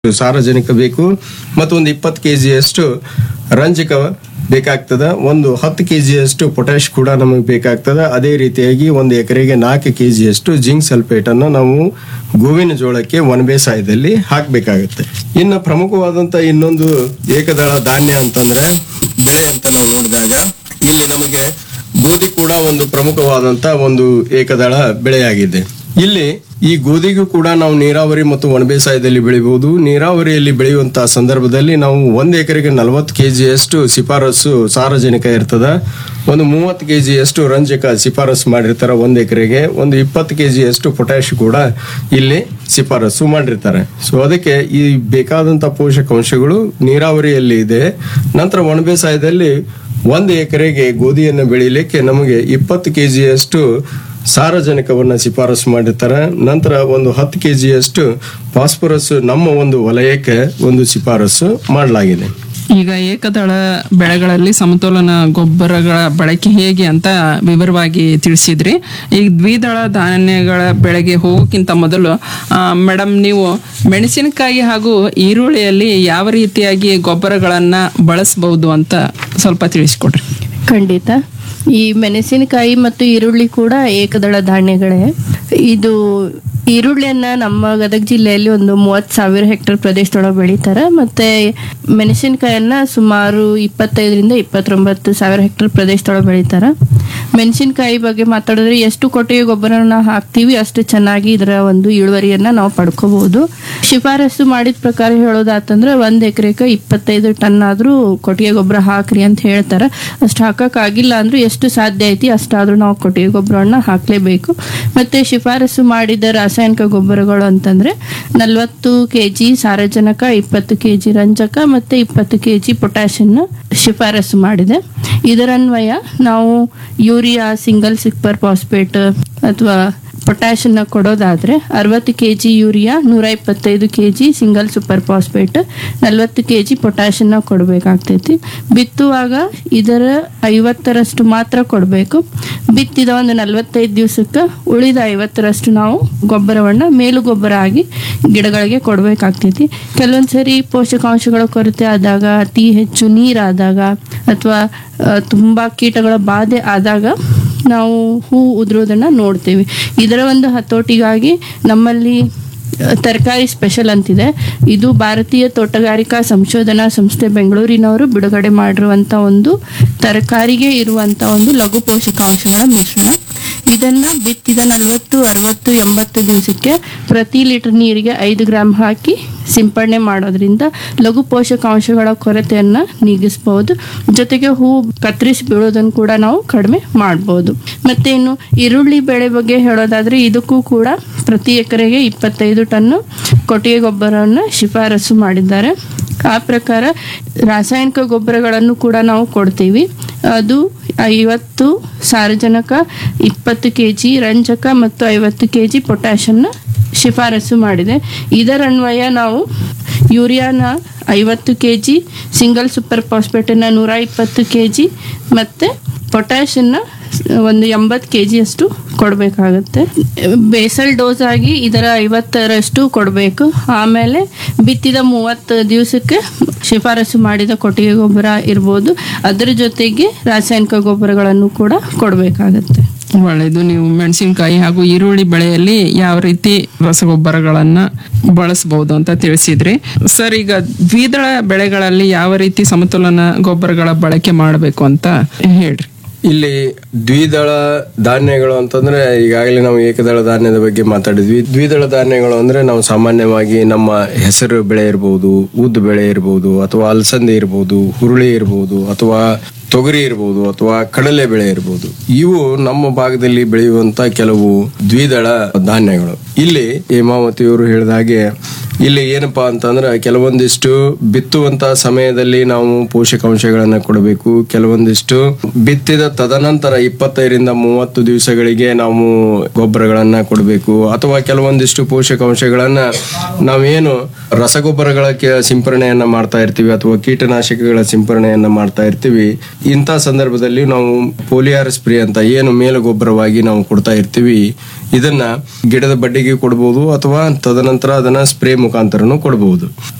ಸಾರಜನಕ ಬೇಕು ಮತ್ತು ಒಂದು ಇಪ್ಪತ್ತು ಕೆ ಜಿಯಷ್ಟು ರಂಜಕ ಬೇಕಾಗ್ತದ ಒಂದು ಹತ್ತು ಕೆ ಜಿಯಷ್ಟು ಪೊಟ್ಯಾಶ್ ಕೂಡ ನಮಗೆ ಬೇಕಾಗ್ತದ ಅದೇ ರೀತಿಯಾಗಿ ಒಂದು ಎಕರೆಗೆ ನಾಲ್ಕು ಕೆ ಜಿಯಷ್ಟು ಜಿಂಕ್ ಸಲ್ಫೇಟ್ ಅನ್ನು ನಾವು ಗೋವಿನ ಜೋಳಕ್ಕೆ ಒಣ ಬೇಸಾಯದಲ್ಲಿ ಹಾಕಬೇಕಾಗುತ್ತೆ ಇನ್ನು ಪ್ರಮುಖವಾದಂತ ಇನ್ನೊಂದು ಏಕದಳ ಧಾನ್ಯ ಅಂತಂದ್ರೆ ಬೆಳೆ ಅಂತ ನಾವು ನೋಡಿದಾಗ ಇಲ್ಲಿ ನಮಗೆ ಗೋಧಿ ಕೂಡ ಒಂದು ಪ್ರಮುಖವಾದಂತ ಒಂದು ಏಕದಳ ಬೆಳೆಯಾಗಿದೆ ಇಲ್ಲಿ ಈ ಗೋಧಿಗೂ ಕೂಡ ನಾವು ನೀರಾವರಿ ಮತ್ತು ಒಣ ಬೇಸಾಯದಲ್ಲಿ ಬೆಳಿಬಹುದು ನೀರಾವರಿಯಲ್ಲಿ ಬೆಳೆಯುವಂತಹ ಸಂದರ್ಭದಲ್ಲಿ ನಾವು ಒಂದು ಎಕರೆಗೆ ನಲವತ್ತು ಕೆಜಿಯಷ್ಟು ಶಿಫಾರಸು ಸಾರಜನಕ ಇರ್ತದ ಒಂದು ಮೂವತ್ತು ಕೆಜಿಯಷ್ಟು ರಂಜಕ ಶಿಫಾರಸು ಮಾಡಿರ್ತಾರೆ ಒಂದು ಎಕರೆಗೆ ಒಂದು ಇಪ್ಪತ್ತು ಕೆಜಿಯಷ್ಟು ಪೊಟ್ಯಾಶ್ ಕೂಡ ಇಲ್ಲಿ ಶಿಫಾರಸು ಮಾಡಿರ್ತಾರೆ ಸೊ ಅದಕ್ಕೆ ಈ ಬೇಕಾದಂತ ಪೋಷಕಾಂಶಗಳು ನೀರಾವರಿಯಲ್ಲಿ ಇದೆ ನಂತರ ಒಣ ಬೇಸಾಯದಲ್ಲಿ ಒಂದು ಎಕರೆಗೆ ಗೋಧಿಯನ್ನು ಬೆಳೀಲಿಕ್ಕೆ ನಮಗೆ ಇಪ್ಪತ್ತು ಕೆಜಿಯಷ್ಟು ಸಾರಜನಕವನ್ನು ಶಿಫಾರಸು ಮಾಡಿರ್ತಾರೆ ನಂತರ ಒಂದು ಹತ್ತು ಕೆಜಿಯಷ್ಟು ಫಾಸ್ಫರಸ್ ನಮ್ಮ ಒಂದು ವಲಯಕ್ಕೆ ಒಂದು ಶಿಫಾರಸು ಮಾಡಲಾಗಿದೆ ಈಗ ಏಕದಳ ಬೆಳೆಗಳಲ್ಲಿ ಸಮತೋಲನ ಗೊಬ್ಬರಗಳ ಬಳಕೆ ಹೇಗೆ ಅಂತ ವಿವರವಾಗಿ ತಿಳಿಸಿದ್ರಿ ಈಗ ದ್ವಿದಳ ಧಾನ್ಯಗಳ ಬೆಳೆಗೆ ಹೋಗೋಕ್ಕಿಂತ ಮೊದಲು ಮೇಡಮ್ ನೀವು ಮೆಣಸಿನಕಾಯಿ ಹಾಗೂ ಈರುಳ್ಳಿಯಲ್ಲಿ ಯಾವ ರೀತಿಯಾಗಿ ಗೊಬ್ಬರಗಳನ್ನ ಬಳಸಬಹುದು ಅಂತ ಸ್ವಲ್ಪ ತಿಳಿಸ್ಕೊಡ್ರಿ ಖಂಡಿತ ಈ ಮೆಣಸಿನಕಾಯಿ ಮತ್ತು ಈರುಳ್ಳಿ ಕೂಡ ಏಕದಳ ಧಾನ್ಯಗಳೇ ಇದು ಈರುಳ್ಳಿಯನ್ನ ನಮ್ಮ ಗದಗ ಜಿಲ್ಲೆಯಲ್ಲಿ ಒಂದು ಮೂವತ್ತು ಸಾವಿರ ಹೆಕ್ಟೇರ್ ಪ್ರದೇಶದೊಳಗೆ ಬೆಳೀತಾರೆ ಮತ್ತೆ ಮೆಣಸಿನಕಾಯನ್ನ ಸುಮಾರು ಇಪ್ಪತ್ತೈದರಿಂದ ಇಪ್ಪತ್ತೊಂಬತ್ತು ಸಾವಿರ ಹೆಕ್ಟೇರ್ ಪ್ರದೇಶದೊಳಗೆ ಬೆಳೀತಾರೆ ಮೆಣಸಿನಕಾಯಿ ಬಗ್ಗೆ ಮಾತಾಡಿದ್ರೆ ಎಷ್ಟು ಕೊಟ್ಟಿಗೆ ಗೊಬ್ಬರನ ಹಾಕ್ತೀವಿ ಅಷ್ಟು ಚೆನ್ನಾಗಿ ಇದರ ಒಂದು ಇಳುವರಿಯನ್ನ ನಾವು ಪಡ್ಕೋಬಹುದು ಶಿಫಾರಸು ಮಾಡಿದ ಪ್ರಕಾರ ಹೇಳೋದಾತಂದ್ರೆ ಒಂದ್ ಎಕರೆಗೆ ಇಪ್ಪತ್ತೈದು ಟನ್ ಆದ್ರೂ ಕೊಟ್ಟಿಗೆ ಗೊಬ್ಬರ ಹಾಕ್ರಿ ಅಂತ ಹೇಳ್ತಾರೆ ಅಷ್ಟು ಹಾಕಕ್ಕಾಗಿಲ್ಲ ಅಂದ್ರೂ ಎಷ್ಟು ಸಾಧ್ಯ ಐತಿ ಅಷ್ಟಾದ್ರೂ ನಾವು ಕೊಟ್ಟಿಗೆ ಗೊಬ್ಬರವನ್ನ ಹಾಕ್ಲೇಬೇಕು ಮತ್ತೆ ಶಿಫಾರಸು ಮಾಡಿದ ರಾಸಾಯನಿಕ ಗೊಬ್ಬರಗಳು ಅಂತಂದ್ರೆ ನಲ್ವತ್ತು ಕೆಜಿ ಸಾರಜನಕ ಇಪ್ಪತ್ತು ಕೆಜಿ ರಂಜಕ ಮತ್ತೆ ಇಪ್ಪತ್ತು ಕೆಜಿ ಪೊಟ್ಯಾಷನ್ನ ಶಿಫಾರಸು ಮಾಡಿದೆ ಇದರನ್ವಯ ನಾವು ಯೂರಿಯಾ ಸಿಂಗಲ್ ಸಿಕ್ಪರ್ ಫಾಸ್ಫೇಟ್ ಅಥವಾ ಪೊಟ್ಯಾಷನ್ನ ಕೊಡೋದಾದ್ರೆ ಅರವತ್ತು ಕೆ ಜಿ ಯೂರಿಯಾ ನೂರ ಇಪ್ಪತ್ತೈದು K G single super phosphate ನಲ್ವತ್ತು ಕೆ ಜಿ ಪೊಟ್ಯಾಷನ್ನ ಕೊಡಬೇಕಾಗ್ತೈತಿ ಬಿತ್ತುವಾಗ ಇದರ ಐವತ್ತರಷ್ಟು ಮಾತ್ರ ಕೊಡಬೇಕು ಬಿತ್ತಿದ ಒಂದು ನಲವತ್ತೈದು ದಿವಸಕ್ಕೆ ಉಳಿದ ಐವತ್ತರಷ್ಟು ನಾವು ಗೊಬ್ಬರವನ್ನು ಮೇಲು ಗೊಬ್ಬರ ಆಗಿ ಗಿಡಗಳಿಗೆ ಕೊಡಬೇಕಾಗ್ತೈತಿ ಕೆಲವೊಂದು ಸರಿ ಪೋಷಕಾಂಶಗಳ ಕೊರತೆ ಆದಾಗ ಅತಿ ಹೆಚ್ಚು ನೀರಾದಾಗ ಅಥವಾ ತುಂಬ ಕೀಟಗಳ ಬಾಧೆ ಆದಾಗ ನಾವು ಹೂ ಉದುರೋದನ್ನ ನೋಡ್ತೀವಿ ಇದರ ಒಂದು ಹತೋಟಿಗಾಗಿ ನಮ್ಮಲ್ಲಿ ತರಕಾರಿ ಸ್ಪೆಷಲ್ ಅಂತಿದೆ ಇದು ಭಾರತೀಯ ತೋಟಗಾರಿಕಾ ಸಂಶೋಧನಾ ಸಂಸ್ಥೆ ಬೆಂಗಳೂರಿನವರು ಬಿಡುಗಡೆ ಮಾಡಿರುವಂಥ ಒಂದು ತರಕಾರಿಗೆ ಇರುವಂಥ ಒಂದು ಲಘು ಪೋಷಕಾಂಶಗಳ ಮಿಶ್ರಣ ಇದನ್ನ ಬಿತ್ತಿದ ನಲವತ್ತು ಅರವತ್ತು ಎಂಬತ್ತು ದಿವಸಕ್ಕೆ ಪ್ರತಿ ಲೀಟರ್ ನೀರಿಗೆ ಐದು ಗ್ರಾಮ್ ಹಾಕಿ ಸಿಂಪಡಣೆ ಮಾಡೋದ್ರಿಂದ ಲಘು ಪೋಷಕಾಂಶಗಳ ಕೊರತೆಯನ್ನ ನೀಗಿಸಬಹುದು ಜೊತೆಗೆ ಹೂ ಕತ್ತರಿಸಿ ಬೀಳೋದನ್ನು ಕೂಡ ನಾವು ಕಡಿಮೆ ಮಾಡ್ಬೋದು ಮತ್ತೆ ಇನ್ನು ಈರುಳ್ಳಿ ಬೆಳೆ ಬಗ್ಗೆ ಹೇಳೋದಾದ್ರೆ ಇದಕ್ಕೂ ಕೂಡ ಪ್ರತಿ ಎಕರೆಗೆ ಇಪ್ಪತ್ತೈದು ಟನ್ನು ಕೊಟ್ಟಿಗೆ ಗೊಬ್ಬರವನ್ನು ಶಿಫಾರಸು ಮಾಡಿದ್ದಾರೆ ಆ ಪ್ರಕಾರ ರಾಸಾಯನಿಕ ಗೊಬ್ಬರಗಳನ್ನು ಕೂಡ ನಾವು ಕೊಡ್ತೀವಿ ಅದು ಐವತ್ತು ಸಾರಜನಕ ಇಪ್ಪತ್ತು ಕೆ ಜಿ ರಂಜಕ ಮತ್ತು ಐವತ್ತು ಕೆ ಜಿ ಪೊಟ್ಯಾಷನ್ನ ಶಿಫಾರಸು ಮಾಡಿದೆ ಇದರನ್ವಯ ನಾವು ಯೂರಿಯಾನ ಐವತ್ತು ಕೆ ಜಿ ಸಿಂಗಲ್ ಸೂಪರ್ ಫಾಸ್ಫೇಟನ್ನು ನೂರ ಇಪ್ಪತ್ತು ಕೆ ಜಿ ಮತ್ತು ಪೊಟ್ಯಾಷನ್ನ ಒಂದು ಎಂಬತ್ತು ಕೆ ಜಿಯಷ್ಟು ಕೊಡಬೇಕಾಗತ್ತೆ ಬೇಸಲ್ ಡೋಸ್ ಆಗಿ ಇದರ ಐವತ್ತರಷ್ಟು ಕೊಡಬೇಕು ಆಮೇಲೆ ಬಿತ್ತಿದ ಮೂವತ್ತು ದಿವಸಕ್ಕೆ ಶಿಫಾರಸು ಮಾಡಿದ ಕೊಟ್ಟಿಗೆ ಗೊಬ್ಬರ ಇರ್ಬೋದು ಅದರ ಜೊತೆಗೆ ರಾಸಾಯನಿಕ ಗೊಬ್ಬರಗಳನ್ನು ಕೂಡ ಕೊಡಬೇಕಾಗತ್ತೆ ಒಳ್ಳೆಯದು ನೀವು ಮೆಣಸಿನಕಾಯಿ ಹಾಗೂ ಈರುಳ್ಳಿ ಬೆಳೆಯಲ್ಲಿ ಯಾವ ರೀತಿ ರಸಗೊಬ್ಬರಗಳನ್ನ ಬಳಸಬಹುದು ಅಂತ ತಿಳಿಸಿದ್ರಿ ಸರ್ ಈಗ ದ್ವಿದಳ ಬೆಳೆಗಳಲ್ಲಿ ಯಾವ ರೀತಿ ಸಮತೋಲನ ಗೊಬ್ಬರಗಳ ಬಳಕೆ ಮಾಡಬೇಕು ಅಂತ ಹೇಳ್ರಿ ಇಲ್ಲಿ ದ್ವಿದಳ ಧಾನ್ಯಗಳು ಅಂತಂದ್ರೆ ಈಗಾಗಲೇ ನಾವು ಏಕದಳ ಧಾನ್ಯದ ಬಗ್ಗೆ ಮಾತಾಡಿದ್ವಿ ದ್ವಿದಳ ಧಾನ್ಯಗಳು ಅಂದ್ರೆ ನಾವು ಸಾಮಾನ್ಯವಾಗಿ ನಮ್ಮ ಹೆಸರು ಬೆಳೆ ಇರಬಹುದು ಉದ್ದು ಬೆಳೆ ಇರಬಹುದು ಅಥವಾ ಅಲಸಂದೆ ಇರಬಹುದು ಹುರುಳಿ ಇರಬಹುದು ಅಥವಾ ತೊಗರಿ ಇರಬಹುದು ಅಥವಾ ಕಡಲೆ ಬೆಳೆ ಇರಬಹುದು ಇವು ನಮ್ಮ ಭಾಗದಲ್ಲಿ ಬೆಳೆಯುವಂತ ಕೆಲವು ದ್ವಿದಳ ಧಾನ್ಯಗಳು ಇಲ್ಲಿ ಹೇಮಾವತಿಯವರು ಹೇಳಿದ ಹಾಗೆ ಇಲ್ಲಿ ಏನಪ್ಪಾ ಅಂತಂದ್ರೆ ಕೆಲವೊಂದಿಷ್ಟು ಬಿತ್ತುವಂತ ಸಮಯದಲ್ಲಿ ನಾವು ಪೋಷಕಾಂಶಗಳನ್ನ ಕೊಡಬೇಕು ಕೆಲವೊಂದಿಷ್ಟು ಬಿತ್ತಿದ ತದನಂತರ ಇಪ್ಪತ್ತೈದರಿಂದ ಮೂವತ್ತು ದಿವಸಗಳಿಗೆ ನಾವು ಗೊಬ್ಬರಗಳನ್ನ ಕೊಡಬೇಕು ಅಥವಾ ಕೆಲವೊಂದಿಷ್ಟು ಪೋಷಕಾಂಶಗಳನ್ನ ನಾವೇನು ರಸಗೊಬ್ಬರಗಳ ಕೆ- ಸಿಂಪರಣೆಯನ್ನ ಮಾಡ್ತಾ ಇರ್ತೀವಿ ಅಥವಾ ಕೀಟನಾಶಕಗಳ ಸಿಂಪರಣೆಯನ್ನ ಮಾಡ್ತಾ ಇರ್ತೀವಿ ಇಂಥ ಸಂದರ್ಭದಲ್ಲಿ ನಾವು ಪೋಲಿಯಾರ್ ಸ್ಪ್ರೇ ಅಂತ ಏನು ಮೇಲು ಗೊಬ್ಬರವಾಗಿ ನಾವು ಕೊಡ್ತಾ ಇರ್ತೀವಿ ಇದನ್ನ ಗಿಡದ ಬಡ್ಡಿಗೆ ಕೊಡಬಹುದು ಅಥವಾ ತದನಂತರ ಅದನ್ನ ಸ್ಪ್ರೇ ಮುಖಾಂತರನು ಕೊಡಬಹುದು